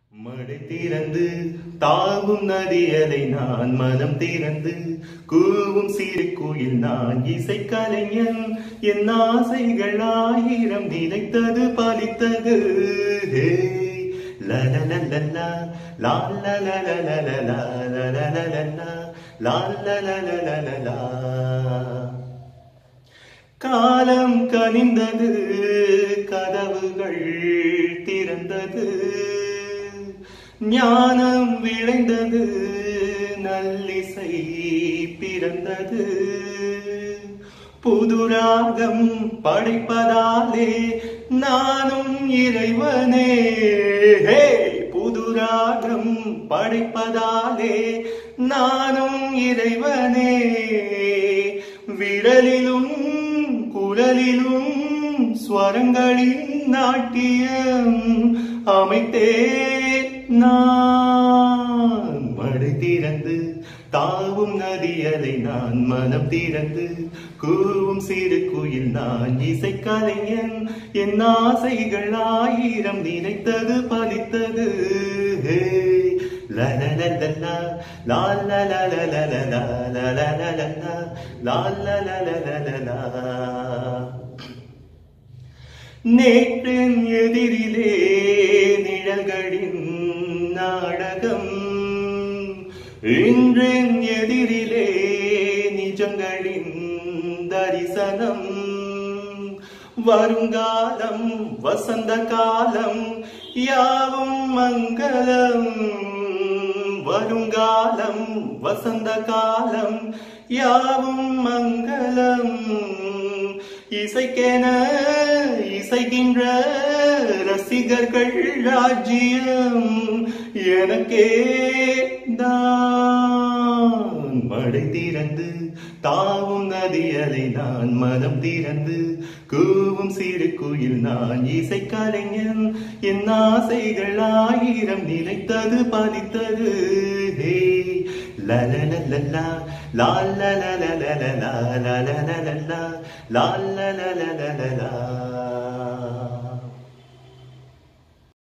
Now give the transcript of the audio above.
மடை திறந்து தாவும் நதியலை நான் மனம் திறந்து கூவும் சிறு கோயில் நான் இசை கலைஞன் என் ஆசைகள் ஆயிரம் நினைத்தது பலித்தது ஹே லலலலலா, லாலலலலலலா, லலலலலா, லாலலலலலலா. காலம் கனிந்தது கதவுகள் திறந்தது ஞானம் விளைந்தது நல்லிசை பிறந்தது புதுராகம் படைப்பதாலே நானும் இறைவனே ஹே! புதுராகம் படைப்பதாலே நானும் இறைவனே விரலிலும் குரலிலும் ஸ்வரங்களின் நாட்டியம் அமைத்தே நான் மழை திறந்து தாவும் நதியலை நான் மனம் திறந்து கூவும் சிறு குயில் நான் இசை கலைஞன் என் ஆசைகள் ஆயிரம் நினைத்தது பலித்தது ஹே லலலலலா, லாலலலலலலா, லலலலலா, லாலலலலலலா. நேற்றின் எதிரிலே நிழல்களின் நாடகம் இன்றின் எதிரிலே நிஜங்களின் தரிசனம் வருங்காலம் வசந்த காலம் யாவும் மங்களம் வருங்காலம் வசந்த காலம் யாவும் மங்களம் இசைக்கென இசைக்கின்ற ரசிகர்கள் ராஜ்யம் எனக்கே தான் மழை திறந்து தாவும் நதியலை நான் மனம் திறந்து கூவும் சிறு குயில் நான் இசை கலைஞன் என் ஆசைகள் ஆயிரம் நினைத்தது பலித்தது ஹே லலலலலா, லாலலலலலலா, லலலலலா, லாலலலலலலா.